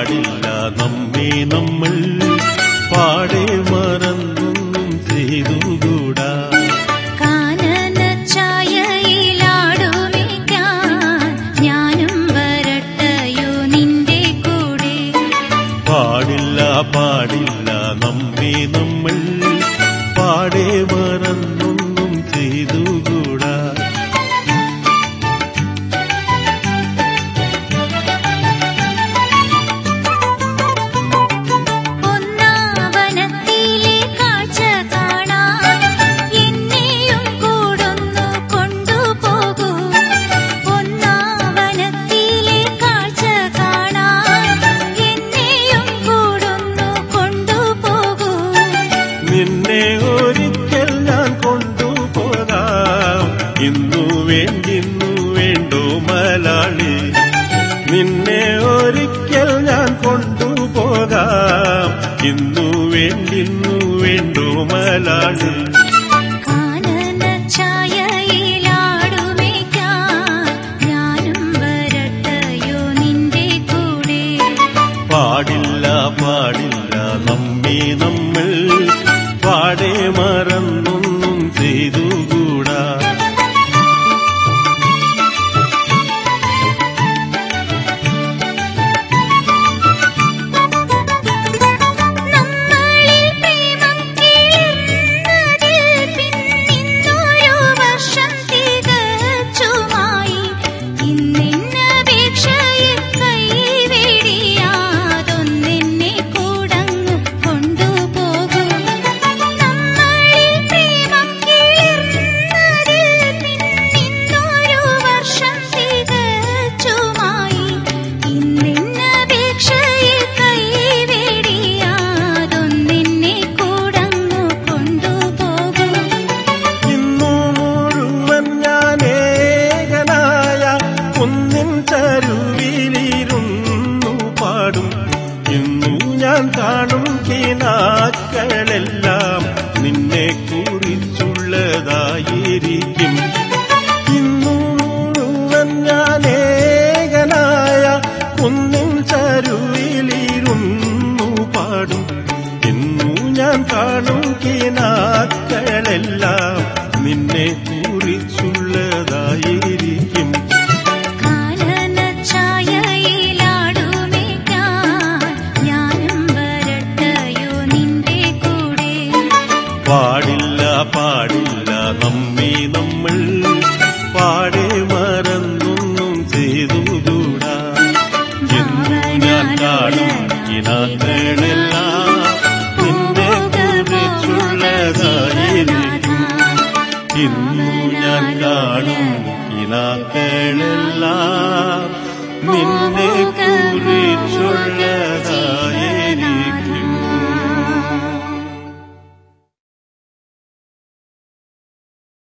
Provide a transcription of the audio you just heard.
പാടില്ല നമ്മെ നമ്മൾ പാടെ മറന്നൊന്നും ചെയ്തുകൂടാ കാനന ഛായയിലാടുമേക്കാൻ ഞാനും വരട്ടയോ നിന്റെ കൂടെ പാടില്ല പാടില്ല നമ്മെ നമ്മൾ പാടെ മറന്നൊന്നും ചെയ്തുകൂടാ ഒന്നാവനത്തിലെ കാഴ്ച കാണാൻ എന്നെയും കൂടൊന്നു കൊണ്ടുപോകൂ ഒന്നാവനത്തിലെ കാഴ്ച കാണാൻ എന്നെയും കൂടൊന്നു കൊണ്ടുപോകൂ നിന്നെ ഒരിക്കൽ ഞാൻ കൊണ്ടുപോകാം ഇന്നു വേണ്ടിന്നു വേണ്ടോ മലാളി നിന്നെ ഒരിക്കൽ ഞാൻ കൊണ്ടുപോകാം ഇന്നു വേണ്ടിന്നു വേണ്ടോ മലാളി കാനന ഛായയിലാടുമേക്കാൻ ഞാനും വരട്ടയോ നിന്റെ കൂടെ പാടില്ല പാടില്ല നമ്മെ നമ്മൾ പാടെ മറന്നൊന്നും ചെയ്തുകൂടാ നമ്മളിൽ പ്രേമം കിളിർന്നതിൽ പിന്നിന്നൊരു വർഷം തികച്ചുമായി ഇന്നെന്നപേക്ഷയിൽ കൈവെടിയാതൊന്നെന്നെ കൂടങ്ങു കൊണ്ടുപോകൂ നമ്മളിൽ പ്രേമം കിളിർന്നതിൽ പിന്നിന്നൊരു വർഷം തികച്ചുമായി ഇന്നെന്നപേക്ഷയിൽ കൈവെടിയാതൊന്നെന്നെ കൂടങ്ങു കൊണ്ടുപോകൂ ഇന്നു മുഴുവൻ ഞാൻ ഏകനായ കുന്നിൻ ചരുവിലിരുന്നു പാടും ഇന്നു ഞാൻ കാണും കിനാക്കളെല്ലാം നിന്നെ കുറിച്ചുള്ളതായിരിക്കും ഇന്നു മുഴുവൻ ഞാൻ ഏകനായ കുന്നിൻ ചരുവിലിരുന്നു പാടും ഇന്നു ഞാൻ കാണും കിനാക്കളെല്ലാം നിന്നെ കുറിച്ചുള്ളതായിരിക്കും കാനന ഛായയിലാടുമേക്കാൻ ഞാനും വരട്ടയോ നിന്റെ കൂടെ പാടില്ല പാടില്ല നമ്മെ നമ്മൾ പാടെ മറന്നൊന്നും ചെയ്തുകൂടാ എന്നു ഞാൻ കാണും കിനാക്കളെല്ലാം നിന്നെ കുറിച്ചുള്ളതായിരിക്കും ഇന്നു ഞാൻ കാണും കിനാക്കളെല്ലാം നിന്നെ കുറിച്ചുള്ളതായിരിക്കും